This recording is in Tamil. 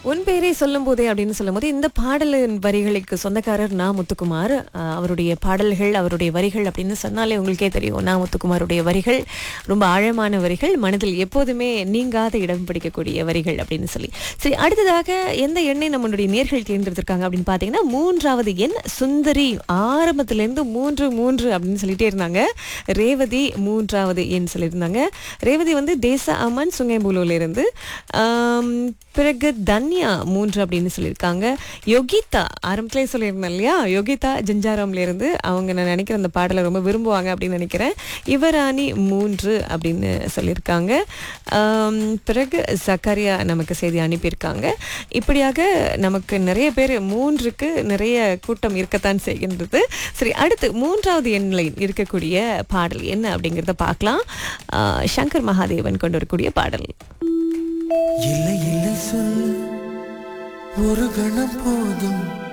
உன் பேரை சொல்லும் போதே அப்படின்னு சொல்லும் போது இந்த பாடலின் வரிகளுக்கு சொந்தக்காரர் நா முத்துக்குமார் அஹ், அவருடைய பாடல்கள் அவருடைய வரிகள் அப்படின்னு சொன்னாலே உங்களுக்கே தெரியும் நா முத்துக்குமாருடைய வரிகள் ரொம்ப ஆழமான வரிகள் மனதில் எப்போதுமே நீங்காத இடம் பிடிக்கக்கூடிய வரிகள் அப்படின்னு சொல்லி சரி அடுத்ததாக எந்த எண்ணை நம்மளுடைய நேர்கள் தேர்ந்தெடுத்திருக்காங்க அப்படின்னு பார்த்தீங்கன்னா மூன்றாவது எண் சுந்தரி ஆரம்பத்திலேருந்து மூன்று மூன்று அப்படின்னு சொல்லிட்டே இருந்தாங்க ரேவதி மூன்றாவது எண் சொல்லியிருந்தாங்க ரேவதி வந்து தேச அமன் சுங்கம்பூலூர்ல இருந்து ஆம், பிறகு தன்யா மூன்று அப்படின்னு சொல்லியிருக்காங்க யோகிதா ஆரம்பத்திலே சொல்லியிருந்தேன் இல்லையா யோகிதா ஜஞ்சாராம்ல இருந்து அவங்க நான் நினைக்கிறேன் அந்த பாடலை ரொம்ப விரும்புவாங்க அப்படின்னு நினைக்கிறேன் யுவராணி மூன்று அப்படின்னு சொல்லியிருக்காங்க ஆம், பிறகு சக்கரியா நமக்கு செய்தி அனுப்பியிருக்காங்க இப்படியாக நமக்கு நிறைய பேர் மூன்றுக்கு நிறைய கூட்டம் இருக்கத்தான் செய்கின்றது சரி அடுத்து மூன்றாவது எண்ணில் இருக்கக்கூடிய பாடல் என்ன அப்படிங்கிறத பார்க்கலாம் ஆ, சங்கர் மகாதேவன் கொண்டு வரக்கூடிய பாடல் இல்லை இல்லை சொல் ஒரு கணம் போதும்